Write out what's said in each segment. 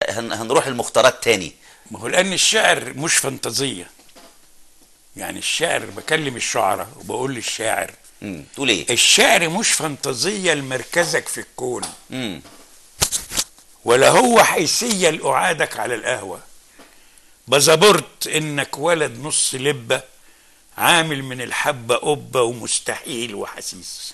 هن هنروح المختارات تاني ما هو لان الشعر مش فانتازيه يعني الشعر بكلم الشعراء وبقول للشاعر مم. تقول ايه الشعر مش فانتازيه لمركزك في الكون مم. ولا هو حيثيه لأعادك على القهوه بزبرت انك ولد نص لبه عامل من الحبه قبه ومستحيل وحسيس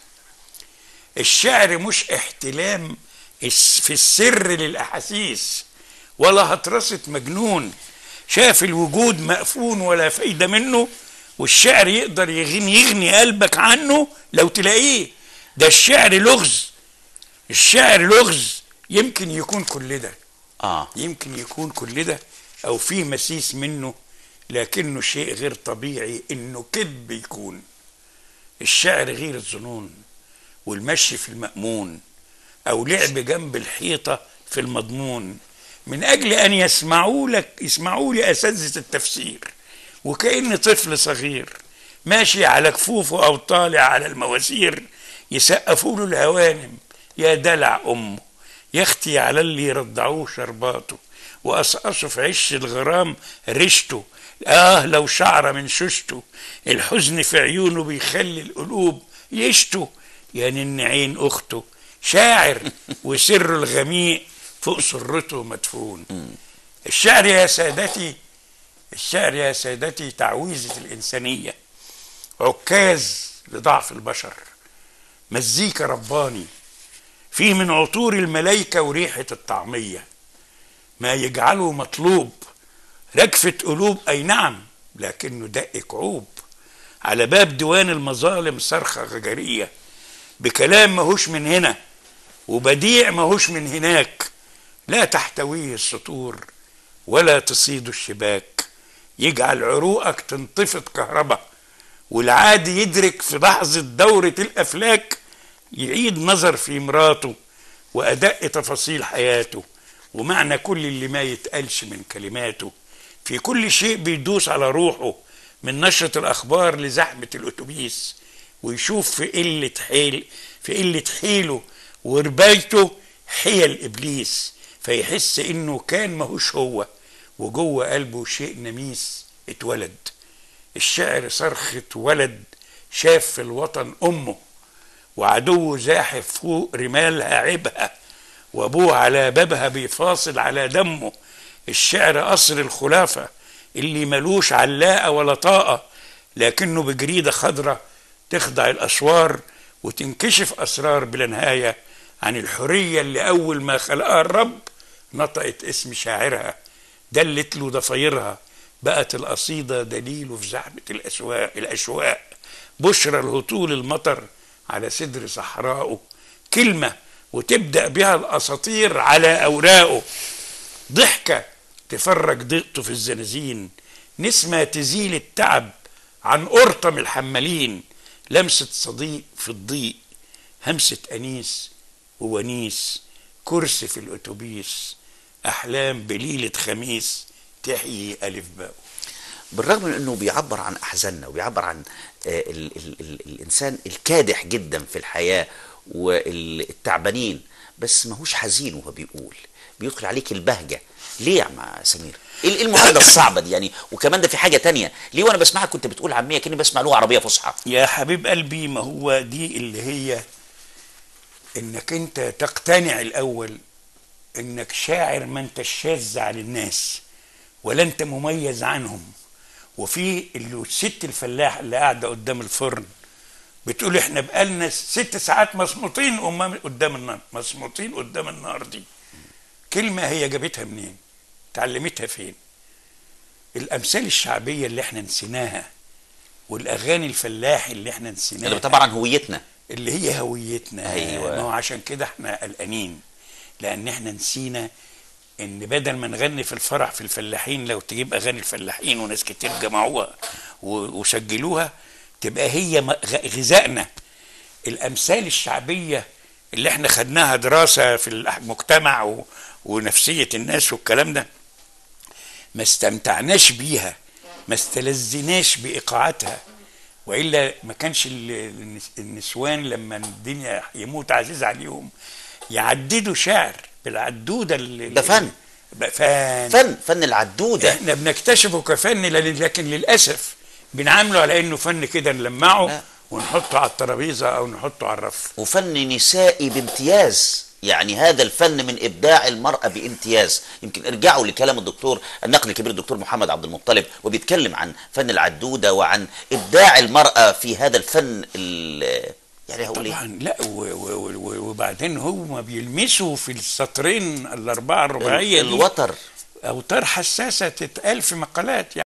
الشعر مش احتلام الس- في السر للاحاسيس ولا هترسة مجنون شاف الوجود مقفون ولا فايدة منه والشعر يقدر يغني يغني قلبك عنه لو تلاقيه ده الشعر لغز الشعر لغز يمكن يكون كل ده اه يمكن يكون كل ده او فيه مسيس منه لكنه شيء غير طبيعي انه كذب يكون الشعر غير الظنون والمشي في المأمون او لعب جنب الحيطة في المضمون من اجل ان يسمعوا لك يسمعوا لي اساتذة التفسير وكأن طفل صغير ماشي على كفوفه او طالع على المواسير يسقفوا له الهوانم يا دلع امه يا اختي على اللي يرضعوه شرباته وقصقصه في عش الغرام ريشته اه لو شعره من شوشته الحزن في عيونه بيخلي القلوب يشتوا يا نن عين اخته شاعر وسره الغميق فوق سرته مدفون الشعر يا سادتي الشعر يا سادتي تعويذة الإنسانية عكاز لضعف البشر مزيكا رباني فيه من عطور الملايكة وريحة الطعمية ما يجعله مطلوب رجفة قلوب أي نعم لكنه دق كعوب على باب ديوان المظالم صرخة غجرية بكلام ماهوش من هنا وبديع ماهوش من هناك لا تحتويه السطور ولا تصيد الشباك يجعل عروقك تنطفط كهرباء والعادي يدرك في لحظة دورة الأفلاك يعيد نظر في مراته وأدق تفاصيل حياته ومعنى كل اللي ما يتقالش من كلماته في كل شيء بيدوس على روحه من نشرة الأخبار لزحمة الأتوبيس ويشوف في قلة حيل في قلة حيله وربايته حيل إبليس فيحس إنه كان ماهوش هو وجوه قلبه شيء نميس اتولد الشعر صرخة ولد شاف في الوطن أمه وعدوه زاحف فوق رمالها عبها وابوه على بابها بيفاصل على دمه الشعر قصر الخلافة اللي ملوش علاقة ولا طاقة لكنه بجريدة خضرة تخضع الأسوار وتنكشف أسرار بلا نهاية عن الحرية اللي أول ما خلقها الرب نطقت اسم شاعرها دلت له ضفايرها بقت القصيدة دليله في زحمة الأسواق الأشواق بشرى الهطول المطر على صدر صحراءه كلمة وتبدأ بها الأساطير على أوراقه ضحكة تفرج ضيقته في الزنازين نسمة تزيل التعب عن أرطم الحمالين لمسة صديق في الضيق همسة أنيس وونيس كرسي في الأتوبيس أحلام بليلة خميس تحيي ألف باء بالرغم من انه بيعبر عن احزاننا وبيعبر عن آه، ال ال ال الانسان الكادح جدا في الحياه والتعبانين بس ماهوش حزين وهو بيقول بيدخل عليك البهجه ليه يا عم سمير؟ ايه إيه المعادله الصعبه دي يعني وكمان ده في حاجه تانية ليه وانا بسمعك كنت بتقول عاميه كاني بسمع لغه عربيه فصحى يا حبيب قلبي ما هو دي اللي هي انك انت تقتنع الاول انك شاعر ما انت شاذ عن الناس ولا انت مميز عنهم وفي اللي الست الفلاح اللي قاعده قدام الفرن بتقول احنا بقالنا ست ساعات مصموطين امام قدام النار مصموطين قدام النار دي كلمه هي جابتها منين اتعلمتها فين الامثال الشعبيه اللي احنا نسيناها والاغاني الفلاح اللي احنا نسيناها اللي طبعا هويتنا اللي هي هويتنا أيوة. ما هو عشان كده احنا قلقانين لان احنا نسينا ان بدل ما نغني في الفرح في الفلاحين لو تجيب اغاني الفلاحين وناس كتير جمعوها و- وسجلوها تبقى هي م- غ- غذائنا الامثال الشعبيه اللي احنا خدناها دراسه في المجتمع و- ونفسيه الناس والكلام ده ما استمتعناش بيها ما استلذناش بايقاعاتها والا ما كانش ال- النس- النسوان لما الدنيا يموت عزيز عليهم يعددوا شعر بالعدوده اللي ده فن. بقى فن فن فن العدوده احنا بنكتشفه كفن ل- لكن للاسف بنعامله على انه فن كده نلمعه لا. ونحطه على الترابيزه او نحطه على الرف وفن نسائي بامتياز يعني هذا الفن من ابداع المراه بامتياز يمكن ارجعوا لكلام الدكتور النقل الكبير الدكتور محمد عبد المطلب وبيتكلم عن فن العدوده وعن ابداع المراه في هذا الفن ال- يعني هقول ايه طبعا لا و- و- و- وبعدين هم بيلمسوا في السطرين الاربعه الرباعيه دي الوتر اوتار حساسه تتقال في مقالات